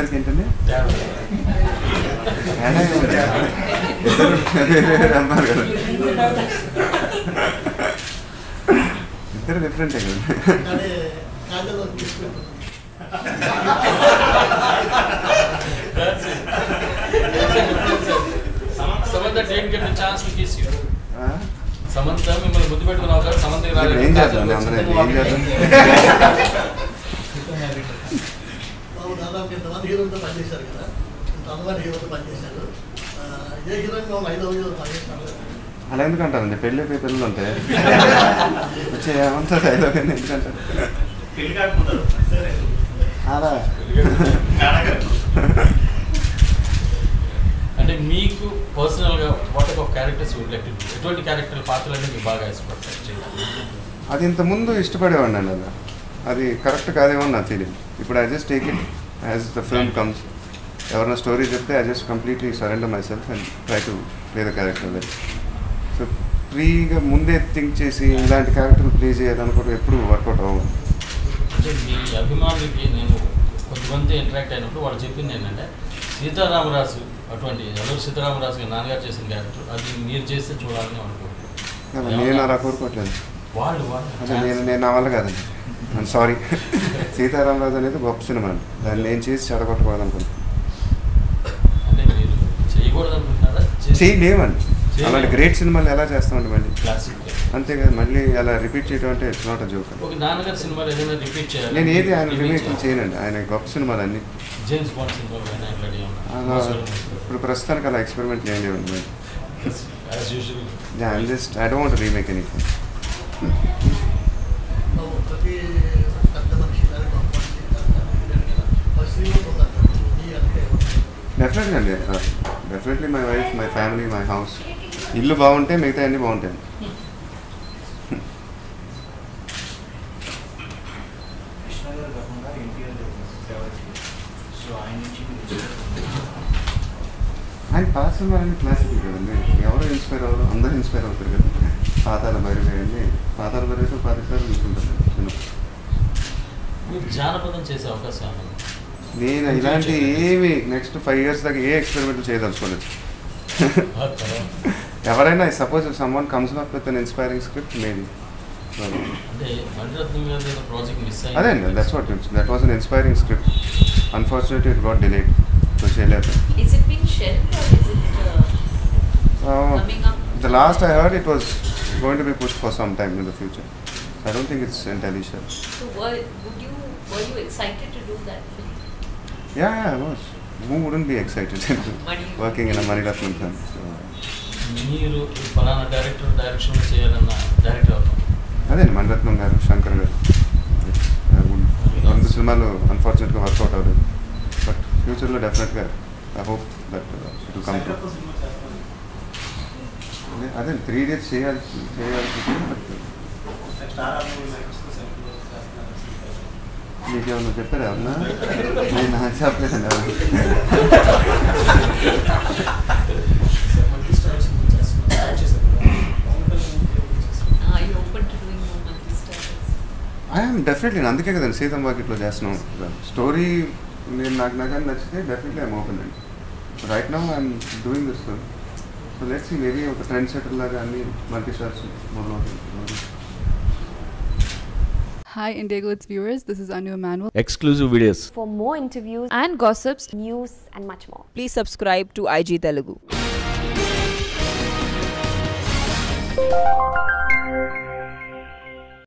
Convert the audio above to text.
ఇద్దరికి ఏంటండి తేడా. తేడా ఏముంది? ఇద్దరు వేరే వేరే అన్నారు కదా ఇద్దరు డిఫరెంటే కదా కానీ కాజల్ తీసుకుంటుంది Samantha date get chance to kiss you ఆ? సమంత మిమ్మల్ని గుర్తు పెట్టుకున్న అవకాశం సమంతకి ఇప్పుడు రాలేదు ఏం చేద్దాం అందరం ఏం చేద్దాం బాబు దాదాపు ఇంతమంది హీరోలతో పనిచేశారు కదా ఇంత అందమైన హీరోతో పనిచేశారు ఆ, ఏ హీరోయిన్ మేము ఐదో హీరో పనిచేస్తాను అలా ఎందుకు అంటారండి పెళ్ళి అయిపోయి పిల్లలు ఉంటే వచ్చి ఏమంతా డైలాగ్ అని ఎందుకంటారు పెళ్లి కాకపోతారు సరే అలా అంటే మీకు పర్సనల్ గా what type of characters would like ఎటువంటి క్యారెక్టర్ పాత్రలు మీకు బాగా ఇష్టపడతారు చేయడానికి? అది ఇంత ముందు ఇష్టపడేవాడిని అండి అది అది కరెక్ట్ కాదేమో నా ఫీలింగ్ ఇప్పుడు I just take it as the film comes ఎవరైనా స్టోరీ చెప్తే I just completely surrender myself and try to play the character so ఫ్రీగా ముందే థింక్ చేసి ఇలాంటి క్యారెక్టర్ ప్లే చేయాలనుకోవడం ఎప్పుడు వర్కౌట్ అవ్వదు అంటే మీ అభిమానులకి నేను కొంతమంది ఇంటరాక్ట్ అయినప్పుడు వాళ్ళు చెప్పింది ఏంటంటే సీతారామరాజు అటువంటి ఎవరు సీతారామరాజు గారి నాన్నగారు చేసిన క్యారెక్టర్ అది మీరు చేస్తే చూడాలని కదా, అనుకుంటున్నాను నేను అలా కోరుకోవట్లేదు వాళ్ళు అదే నేను వాళ్ళు నేను నా వల్ల కాదండి ఐమ్ సారీ సీతారామరాజు అనేది గొప్ప సినిమా అండి దాన్ని నేను చేసి చెడగొట్టకూడదు అనుకుంటున్నాను అంటే మీరు చేయకూడదు అనుకుంటున్నారా చేయలేమండి చేయలేము. అలాంటి గ్రేట్ సినిమాలు ఎలా చేస్తామండి మళ్ళీ క్లాసిక్ అంతేకాదు మళ్ళీ అలా రిపీట్ చేయడం అంటే ఇట్స్ నాట్ అ జోక్ ఒక నాన్నగారి సినిమాలు ఏదైనా రిపీట్ చేయాలి నేను ఏది ఆయన Remake రిమేక్ చేయాలి. చేయనండి ఆయన గొప్ప సినిమాలు అన్ని జేమ్స్ బాండ్ సినిమాలు అయినా ఇట్లాంటి అలా ఇప్పుడు ప్రస్తుతానికి అలా ఎక్స్పెరిమెంట్ ఏం లేవండి as usual I just I don't remake anything బాబు ప్రతి పెద్ద మనిషి కానీ గొప్ప మనిషి కానీ ఒక శ్రీమంతం ఉందంటారు ఈ అంటే డెఫినెట్గా అండి definitely my wife my family my house ఇల్లు బాగుంటే మిగతా అన్నీ బాగుంటాయి కృష్ణ గారు కాకుండా ఎన్టీఆర్ ట్రావెల్ సో ఆయన నుంచి మీరు ఇన్స్పైర్ ఆయన పాత సినిమాలన్నీ క్లాసిక్ కదండి ఎవరు ఇన్స్పైర్ అవ్వరు అందరూ ఇన్స్పైర్ అవుతారు కదా పాతాల భైరవి అన్ని పాతాల భైరవి పది సార్లు చూసుకుంటారు సినిమా మీరు జానపదం చేసే అవకాశం ఏమైనా ఉందా? నేను ఇలాంటి ఏమి నెక్స్ట్ ఫైవ్ ఇయర్స్ దాకా ఏ ఎక్స్పెరిమెంట్ చేయదలుచుకోలేదు ఆ తర్వాత ఎవరైనా suppose someone comes up with an inspiring script maybe అంటే మణిరత్నం గారి ఏదో ప్రాజెక్ట్ మిస్ అదే అండి that's what that was an inspiring script unfortunately it got delayed so చేయలేదు Is it being shelved or is it uh, coming up? The last I heard it was going to be push for some time in the future I don't think it's entirely sure So were, would you were you excited to do that film? Yeah yeah I was who wouldn't be excited Mani- working in a Maniratnam film so మీరు ఈ ఫలానా director direction చేయాలన్న director అవుతాం అదే మణిరత్నం గారు శంకర్ గారు I would- రెండు సినిమాలు అన్ఫార్చునేట్గా వర్కౌట్ అవ్వలేదు బట్ ఫ్యూచర్లో డెఫినెట్గా I hope that it will come to Sankalpa సినిమా చేస్తాను అదే త్రీ డేస్ చేయాల్సి చేయాల్సి but star army microscope centre చేస్తున్నారు మీకు ఏమన్నా చెప్పారా ఎవరన్నా నేను నాకు చెప్పలేదండి ఎవరు మల్టీ స్టార్ సినిమా చేస్తున్నారు చేశారు పవన్ కళ్యాణ్ చేస్తున్నారు Are you open to doing more multi-stars? I'm definitely అందుకే కదండి సీతం వాకిట్లో చేస్తున్నాం స్టోరీ నేను నాకు నాకు నచ్చితే డెఫినెట్లీ ఐమ్ ఓపెన్ అండి right now I'm doing this film so let's maybe ఒక ట్రెండ్ సెటర్ లాగా అన్ని మల్టీ స్టార్స్ మొదలవుతుంది Hi, Indigo, its viewers. This is Anu Emanuel. exclusive videos For more interviews, and gossips, news, and much more. please subscribe to IG Telugu.